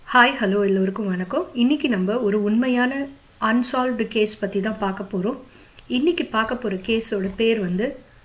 hi hello எல்லோருக்கும் வணக்கம் இன்னைக்கு நம்ம ஒரு உண்மையான அன்சால்வ்டு கேஸ் பற்றி தான் பார்க்க போகிறோம் இன்னைக்கு பார்க்க போகிற கேஸோட பேர் வந்து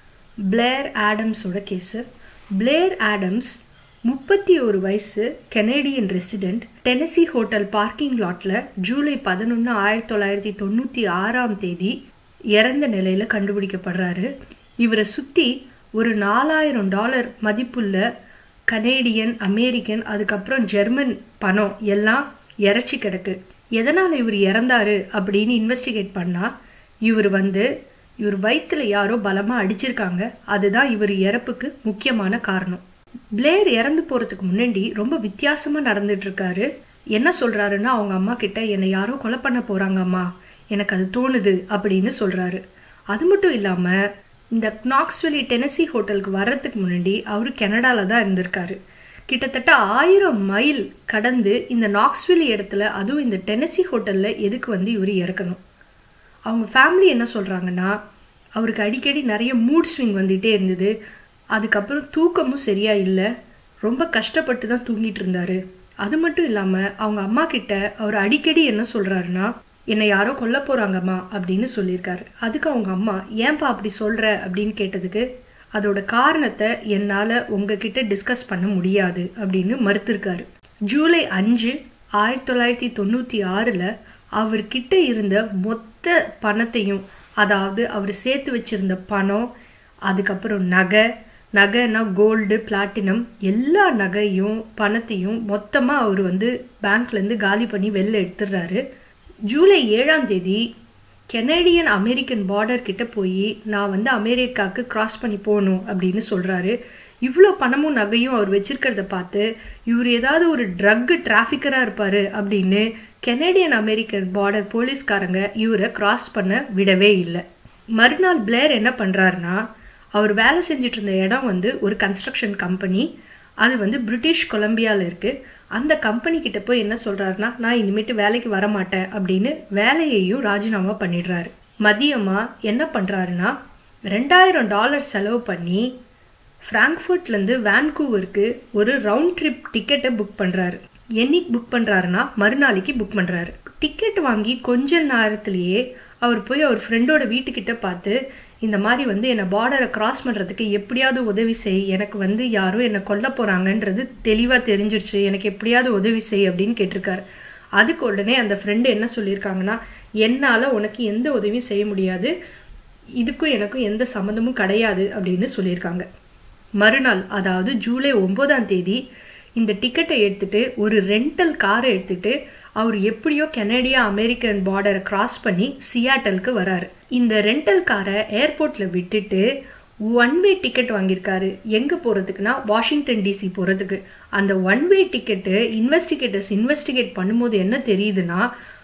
பிளேர் ஆடம்ஸோட கேஸு பிளேர் ஆடம்ஸ் முப்பத்தி ஒரு வயசு Canadian resident Tennessee hotel parking லாட்டில் ஜூலை பதினொன்று ஆயிரத்தி தொள்ளாயிரத்தி தொண்ணூற்றி ஆறாம் தேதி இறந்த நிலையில் கண்டுபிடிக்கப்படுறாரு இவரை சுற்றி ஒரு நாலாயிரம் டாலர் மதிப்புள்ள கனேடியன் அமெரிக்கன் அதுக்கப்புறம் ஜெர்மன் பணம் எல்லாம் இறச்சி கிடக்கு எதனால் இவர் இறந்தாரு அப்படின்னு இன்வெஸ்டிகேட் பண்ணால் இவர் வந்து இவர் வயிற்றுல யாரோ பலமாக அடிச்சிருக்காங்க அதுதான் இவர் இறப்புக்கு முக்கியமான காரணம் பிளேர் இறந்து போகிறதுக்கு முன்னாடி ரொம்ப வித்தியாசமாக நடந்துட்டு இருக்காரு என்ன சொல்கிறாருன்னா அவங்க அம்மா கிட்ட என்னை யாரோ கொலை பண்ண போகிறாங்க அம்மா எனக்கு அது தோணுது அப்படின்னு சொல்கிறாரு அது மட்டும் இல்லாமல் இந்த நாக்ஸ்வெலி டெனசி ஹோட்டலுக்கு வர்றதுக்கு முன்னாடி அவர் கனடாவில் தான் இருந்திருக்காரு கிட்டத்தட்ட ஆயிரம் மைல் கடந்து இந்த நாக்ஸ்வெலி இடத்துல அதுவும் இந்த டெனசி ஹோட்டலில் எதுக்கு வந்து இவர் இறக்கணும் அவங்க ஃபேமிலி என்ன சொல்கிறாங்கன்னா அவருக்கு அடிக்கடி நிறைய மூட் ஸ்விங் வந்துகிட்டே இருந்தது அதுக்கப்புறம் தூக்கமும் சரியா இல்லை ரொம்ப கஷ்டப்பட்டு தான் தூங்கிட்டு இருந்தாரு அது மட்டும் இல்லாமல் அவங்க அம்மா கிட்ட அவர் அடிக்கடி என்ன சொல்கிறாருன்னா என்னை யாரோ கொல்ல போகிறாங்கம்மா அப்படின்னு சொல்லியிருக்காரு அதுக்கு அவங்க அம்மா ஏன்பா அப்படி சொல்கிற அப்படின்னு கேட்டதுக்கு அதோட காரணத்தை என்னால் உங்ககிட்ட டிஸ்கஸ் பண்ண முடியாது அப்படின்னு மறுத்திருக்காரு ஜூலை அஞ்சு ஆயிரத்தி தொள்ளாயிரத்தி தொண்ணூற்றி ஆறில் அவர்கிட்ட இருந்த மொத்த பணத்தையும் அதாவது அவர் சேர்த்து வச்சிருந்த பணம் அதுக்கப்புறம் நகை நகைன்னா கோல்டு பிளாட்டினம் எல்லா நகையும் பணத்தையும் மொத்தமாக அவர் வந்து பேங்க்லேருந்து காலி பண்ணி வெளில எடுத்துடுறாரு ஜூலை ஏழாம் தேதி கெனடியன் அமெரிக்கன் பார்டர் கிட்ட போய் நான் வந்து அமெரிக்காவுக்கு கிராஸ் பண்ணி போகணும் அப்படின்னு சொல்கிறாரு இவ்வளோ பணமும் நகையும் அவர் வச்சிருக்கிறத பார்த்து இவர் ஏதாவது ஒரு ட்ரக் டிராஃபிக்கராக இருப்பார் அப்படின்னு கெனடியன் அமெரிக்கன் பார்டர் போலீஸ்காரங்க இவரை கிராஸ் பண்ண விடவே இல்லை மறுநாள் பிளேர் என்ன பண்ணுறாருனா அவர் வேலை செஞ்சுட்டு இருந்த இடம் வந்து ஒரு கன்ஸ்ட்ரக்ஷன் கம்பெனி அது வந்து பிரிட்டிஷ் கொலம்பியாவில் இருக்குது அந்த கம்பெனி கிட்ட போய் என்ன சொல்கிறாருன்னா நான் இனிமேட்டு வேலைக்கு வர மாட்டேன் அப்படின்னு வேலையையும் ராஜினாமா பண்ணிடுறாரு மதியமாக என்ன பண்ணுறாருன்னா ரெண்டாயிரம் டாலர் செலவு பண்ணி ஃப்ராங்க்ஃபர்ட்லேருந்து வேன்கூவருக்கு ஒரு ரவுண்ட் ட்ரிப் டிக்கெட்டை புக் பண்ணுறாரு என்னைக்கு புக் பண்ணுறாருன்னா மறுநாளைக்கு புக் பண்ணுறாரு டிக்கெட் வாங்கி கொஞ்ச நேரத்திலேயே அவர் போய் அவர் ஃப்ரெண்டோட வீட்டுக்கிட்ட பார்த்து இந்த மாதிரி வந்து என்னை பார்டரை கிராஸ் பண்ணுறதுக்கு எப்படியாவது உதவி செய் எனக்கு வந்து யாரோ என்னை கொல்ல போகிறாங்கன்றது தெளிவாக தெரிஞ்சிருச்சு எனக்கு எப்படியாவது உதவி செய் அப்படின்னு கேட்டிருக்காரு அதுக்கு உடனே அந்த ஃப்ரெண்டு என்ன சொல்லியிருக்காங்கன்னா என்னால் உனக்கு எந்த உதவியும் செய்ய முடியாது இதுக்கும் எனக்கும் எந்த சம்மந்தமும் கிடையாது அப்படின்னு சொல்லியிருக்காங்க மறுநாள் அதாவது ஜூலை ஒம்போதாம் தேதி இந்த டிக்கெட்டை எடுத்துட்டு ஒரு ரெண்டல் காரை எடுத்துட்டு அவர் எப்படியோ கெனடியா அமெரிக்கன் பார்டரை கிராஸ் பண்ணி சியாட்டலுக்கு வராரு இந்த ரெண்டல் காரை ஏர்போர்ட்ல விட்டுட்டு ஒன் வே டிக்கெட் வாங்கியிருக்காரு எங்கே போகிறதுக்குன்னா வாஷிங்டன் டிசி போகிறதுக்கு அந்த one way ticket investigators investigate பண்ணும்போது என்ன தெரியுதுன்னா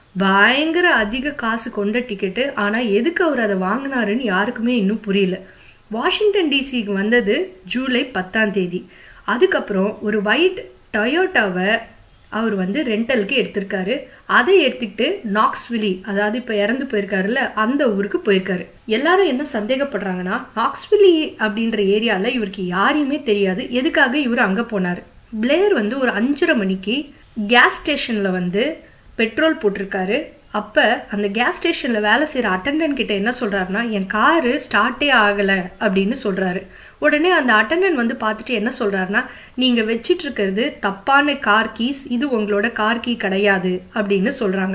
பயங்கர அதிக காசு கொண்ட டிக்கெட்டு ஆனால் எதுக்கு அவர் அதை வாங்கினாருன்னு யாருக்குமே இன்னும் புரியல வாஷிங்டன் டிசிக்கு வந்தது ஜூலை பத்தாம் தேதி அதுக்கப்புறம் ஒரு ஒயிட் டொயோட்டாவை அவர் வந்து ரெண்டலுக்கு எடுத்திருக்காரு அதை எடுத்துக்கிட்டு நாக்ஸ்விலி அதாவது இப்போ இறந்து போயிருக்காருல்ல அந்த ஊருக்கு போயிருக்காரு எல்லாரும் என்ன சந்தேகப்படுறாங்கன்னா நாக்ஸ்விலி அப்படின்ற ஏரியாவில் இவருக்கு யாரையுமே தெரியாது எதுக்காக இவர் அங்கே போனார் பிளேயர் வந்து ஒரு அஞ்சரை மணிக்கு கேஸ் ஸ்டேஷனில் வந்து பெட்ரோல் போட்டிருக்காரு அப்போ அந்த கேஸ் ஸ்டேஷனில் வேலை செய்கிற அட்டண்டன்ட் கிட்ட என்ன சொல்கிறாருன்னா என் காரு ஸ்டார்ட்டே ஆகலை அப்படின்னு சொல்கிறாரு உடனே அந்த அட்டண்டன்ட் வந்து பார்த்துட்டு என்ன சொல்கிறாருன்னா நீங்கள் வச்சிட்டு இருக்கிறது தப்பான கார் கீஸ் இது உங்களோட கார் கீ கிடையாது அப்படின்னு சொல்கிறாங்க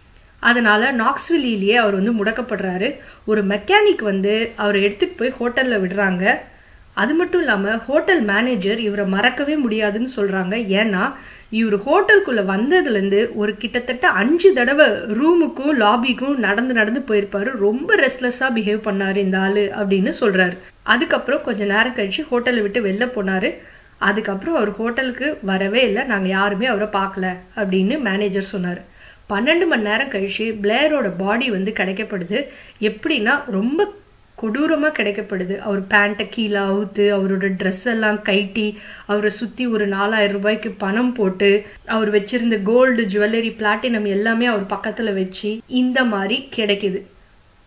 அதனால் நாக்ஸ்வில்லிலேயே அவர் வந்து முடக்கப்படுறாரு ஒரு மெக்கானிக் வந்து அவரை எடுத்துகிட்டு போய் ஹோட்டலில் விடுறாங்க அது மட்டும் இல்லாமல் ஹோட்டல் மேனேஜர் இவரை மறக்கவே முடியாதுன்னு சொல்கிறாங்க ஏன்னா இவர் ஹோட்டலுக்குள்ளே வந்ததுலேருந்து ஒரு கிட்டத்தட்ட அஞ்சு தடவை ரூமுக்கும் லாபிக்கும் நடந்து நடந்து போயிருப்பாரு ரொம்ப ரெஸ்ட்லெஸ்ஸாக பிஹேவ் பண்ணார் இந்த ஆள் அப்படின்னு சொல்கிறாரு அதுக்கப்புறம் கொஞ்சம் நேரம் கழிச்சு ஹோட்டலை விட்டு வெளில போனார் அதுக்கப்புறம் அவர் ஹோட்டலுக்கு வரவே இல்லை நாங்கள் யாருமே அவரை பார்க்கல அப்படின்னு மேனேஜர் சொன்னார் பன்னெண்டு மணி நேரம் கழிச்சு பிளேயரோட பாடி வந்து கிடைக்கப்படுது எப்படின்னா ரொம்ப கொடூரமாக கிடைக்கப்படுது அவர் பேண்ட்டை கீழே அவுத்து அவரோட ட்ரெஸ் எல்லாம் கைட்டி அவரை சுற்றி ஒரு நாலாயிரம் ரூபாய்க்கு பணம் போட்டு அவர் வச்சிருந்த கோல்டு ஜுவல்லரி பிளாட்டினம் எல்லாமே அவர் பக்கத்தில் வச்சு இந்த மாதிரி கிடைக்குது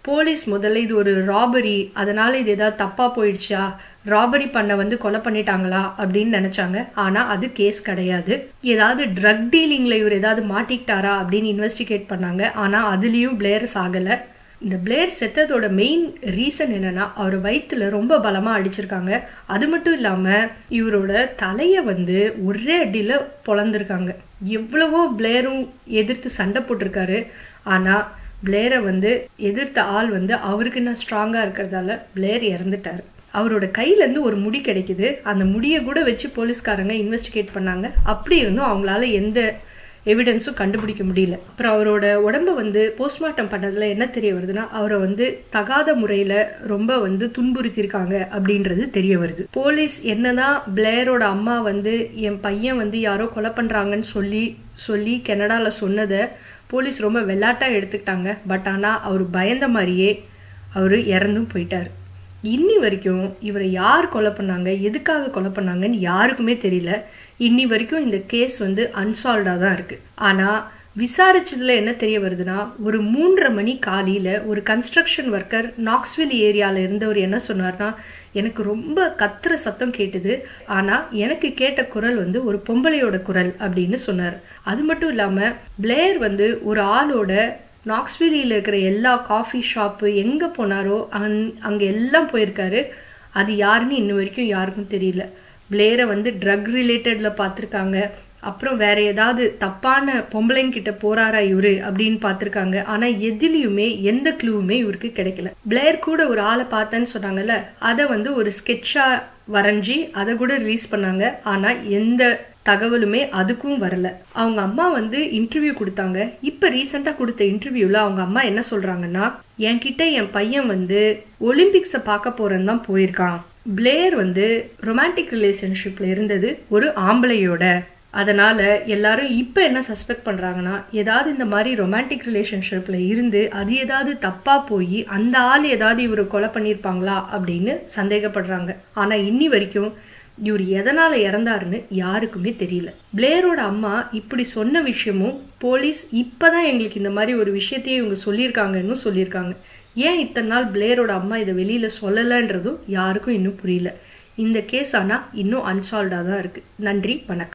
போலீஸ் முதல்ல இது ஒரு ராபரி அதனால இது ஏதாவது தப்பா போயிடுச்சா ராபரி பண்ண வந்து கொலை பண்ணிட்டாங்களா அப்படின்னு நினைச்சாங்க ஆனா அது கேஸ் கிடையாது ஏதாவது ட்ரக் டீலிங்ல இவர் ஏதாவது மாட்டிக்கிட்டாரா அப்படின்னு இன்வெஸ்டிகேட் பண்ணாங்க ஆனா அதுலயும் பிளேர் சாகல இந்த பிளேர் செத்ததோட மெயின் ரீசன் என்னன்னா அவர் வயிற்றுல ரொம்ப பலமா அடிச்சிருக்காங்க அது மட்டும் இல்லாம இவரோட தலைய வந்து ஒரே அடியில பொழந்திருக்காங்க எவ்வளவோ பிளேரும் எதிர்த்து சண்டை போட்டிருக்காரு ஆனா பிளேரை வந்து எதிர்த்த ஆள் வந்து அவருக்கு என்ன ஸ்ட்ராங்கா இருக்கிறதால பிளேர் இறந்துட்டாரு அவரோட கையில இருந்து ஒரு முடி கிடைக்குது அந்த முடியை கூட வச்சு போலீஸ்காரங்க இன்வெஸ்டிகேட் பண்ணாங்க அப்படி இருந்தும் அவங்களால எந்த எவிடன்ஸும் கண்டுபிடிக்க முடியல அப்புறம் அவரோட உடம்ப வந்து போஸ்ட்மார்ட்டம் பண்ணதுல என்ன தெரிய வருதுன்னா அவரை வந்து தகாத முறையில ரொம்ப வந்து துன்புறுத்தியிருக்காங்க அப்படின்றது தெரிய வருது போலீஸ் என்னதான் பிளேயரோட அம்மா வந்து என் பையன் வந்து யாரோ கொலை பண்றாங்கன்னு சொல்லி சொல்லி கனடால சொன்னதை போலீஸ் ரொம்ப வெள்ளாட்டா எடுத்துக்கிட்டாங்க பட் ஆனா அவர் பயந்த மாதிரியே அவர் இறந்தும் போயிட்டார் இன்னி வரைக்கும் இவரை யார் கொலை பண்ணாங்க எதுக்காக கொலை பண்ணாங்கன்னு யாருக்குமே தெரியல இன்னி வரைக்கும் இந்த கேஸ் வந்து அன்சால்வ்டாக தான் இருக்கு ஆனா விசாரிச்சதுல என்ன தெரிய வருதுன்னா ஒரு மூன்றரை மணி காலையில ஒரு கன்ஸ்ட்ரக்ஷன் ஒர்க்கர் நாக்ஸ்வில் ஏரியால இருந்தவர் என்ன சொன்னார்னா எனக்கு ரொம்ப கத்துற சத்தம் கேட்டுது ஆனா எனக்கு கேட்ட குரல் வந்து ஒரு பொம்பளையோட குரல் அப்படின்னு சொன்னார் அது மட்டும் இல்லாம பிளேயர் வந்து ஒரு ஆளோட நாக்ஸ்விலியில் இருக்கிற எல்லா காஃபி ஷாப்பு எங்கே போனாரோ அங் அங்கே எல்லாம் போயிருக்காரு அது யாருன்னு இன்ன வரைக்கும் யாருக்கும் தெரியல பிளேரை வந்து ட்ரக் ரிலேட்டடில் பார்த்துருக்காங்க அப்புறம் வேற ஏதாவது தப்பான பொம்பளைங்க கிட்ட போறாரா இவரு அப்படின்னு பார்த்துருக்காங்க ஆனா எதுலயுமே எந்த க்ளூவுமே இவருக்கு கிடைக்கல பிளேயர் கூட ஒரு ஆளை பார்த்தேன்னு சொன்னாங்கல்ல அதை வந்து ஒரு ஸ்கெட்சா வரைஞ்சி அதை கூட ரிலீஸ் பண்ணாங்க ஆனா எந்த தகவலுமே அதுக்கும் வரல அவங்க அம்மா வந்து இன்டர்வியூ கொடுத்தாங்க இப்ப ரீசெண்டா கொடுத்த இன்டர்வியூல அவங்க அம்மா என்ன சொல்றாங்கன்னா என்கிட்ட என் பையன் வந்து ஒலிம்பிக்ஸை பார்க்க போறேன்னு தான் போயிருக்கான் பிளேயர் வந்து ரொமான்டிக் ரிலேஷன்ஷிப்ல இருந்தது ஒரு ஆம்பளையோட அதனால எல்லாரும் இப்ப என்ன சஸ்பெக்ட் பண்றாங்கன்னா ஏதாவது இந்த மாதிரி ரொமான்டிக் ரிலேஷன்ஷிப்ல இருந்து அது ஏதாவது தப்பா போய் அந்த ஆள் ஏதாவது இவரை கொலை பண்ணியிருப்பாங்களா அப்படின்னு சந்தேகப்படுறாங்க ஆனா இன்னி வரைக்கும் இவர் எதனால இறந்தாருன்னு யாருக்குமே தெரியல பிளேயரோட அம்மா இப்படி சொன்ன விஷயமும் போலீஸ் இப்பதான் எங்களுக்கு இந்த மாதிரி ஒரு விஷயத்தையே இவங்க சொல்லியிருக்காங்கன்னு சொல்லியிருக்காங்க ஏன் இத்தனை நாள் பிளேயரோட அம்மா இதை வெளியில சொல்லலைன்றதும் யாருக்கும் இன்னும் புரியல இந்த கேஸ் ஆனா இன்னும் அன்சால்வ்டா தான் இருக்கு நன்றி வணக்கம்